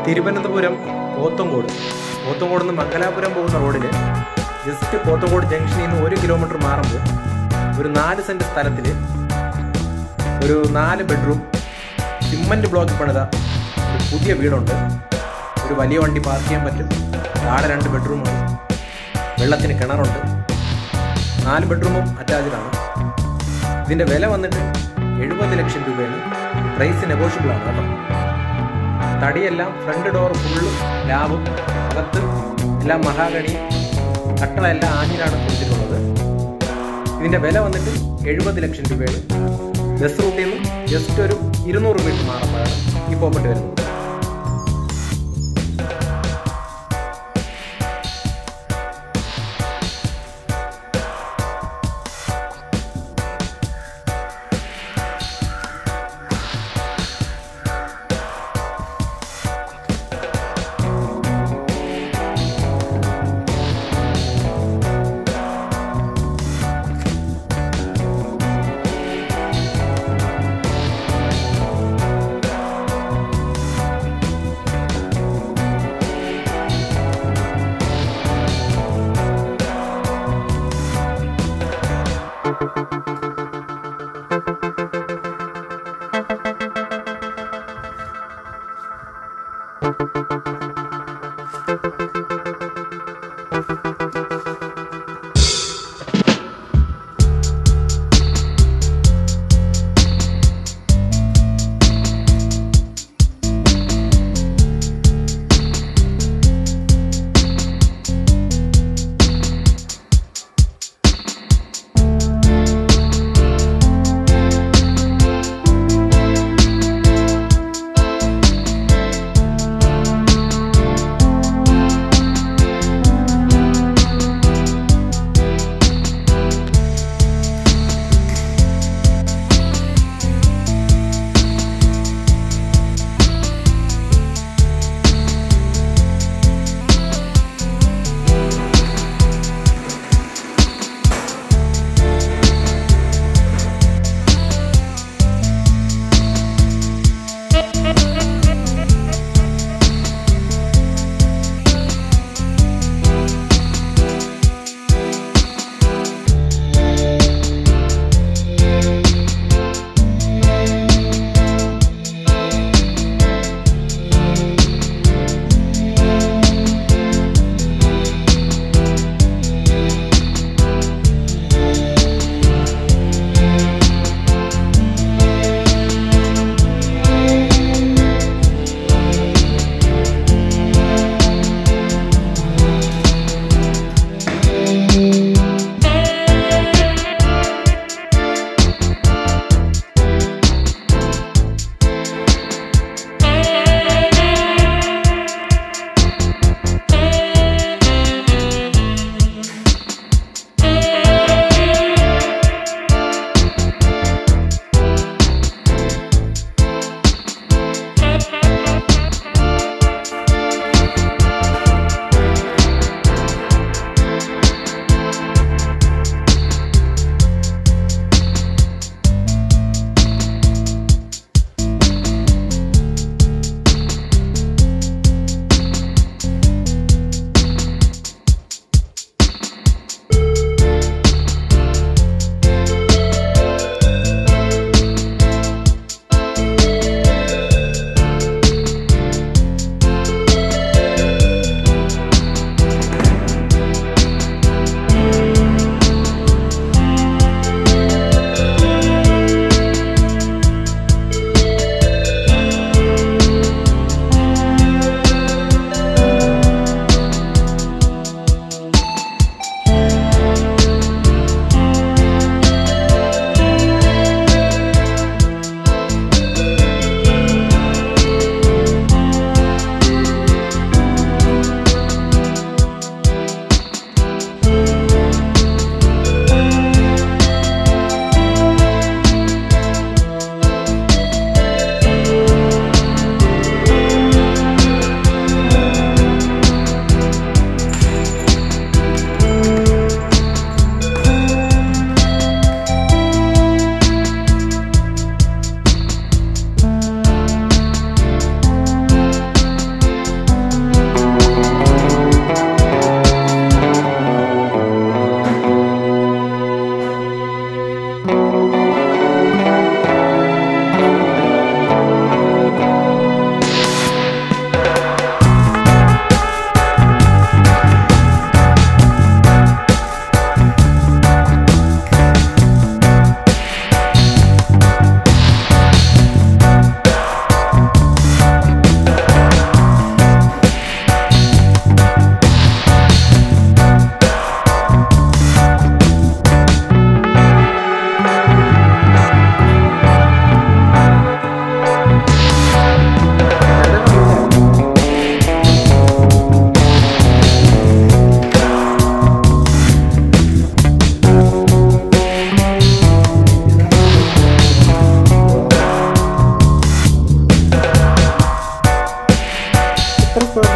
തിരുവനന്തപുരം പോത്തങ്കോട് പോത്തങ്കോട് നിന്ന് മംഗലാപുരം പോകുന്ന റോഡിൽ ജസ്റ്റ് പോത്തങ്കോട് ജംഗ്ഷനിൽ നിന്ന് ഒരു കിലോമീറ്റർ മാറുമ്പോൾ ഒരു നാല് സെൻറ്റ് സ്ഥലത്തിൽ ഒരു നാല് ബെഡ്റൂം സിമ്മൻറ്റ് ബ്ലോക്ക് പണിത ഒരു പുതിയ വീടുണ്ട് ഒരു വലിയ വണ്ടി പാർക്ക് ചെയ്യാൻ പറ്റും താഴെ രണ്ട് ബെഡ്റൂമാണ് വെള്ളത്തിന് കിണറുണ്ട് നാല് ബെഡ്റൂമും അറ്റാച്ച്ഡ് ആണ് ഇതിൻ്റെ വില വന്നിട്ട് എഴുപത് ലക്ഷം രൂപയാണ് പ്രൈസ് നെഗോഷ്യബിൾ ആണ് കേട്ടോ തടിയെല്ലാം ഫ്രണ്ട് ഡോർ ഫുള്ള് ലാബും അകത്ത് എല്ലാം മഹാഗണി കട്ടളെല്ലാം ആഞ്ഞിലാണ് കൊടുത്തിട്ടുള്ളത് ഇതിൻ്റെ വില വന്നിട്ട് എഴുപത് ലക്ഷം രൂപയാണ് ബസ് റൂട്ടിൽ നിന്ന് ജസ്റ്റ് ഒരു ഇരുന്നൂറ് മീറ്റർ മാറുമ്പോഴാണ് ഈ പ്രോപ്പർട്ടി വരുന്നത് എത്ര സ്ക്വയർ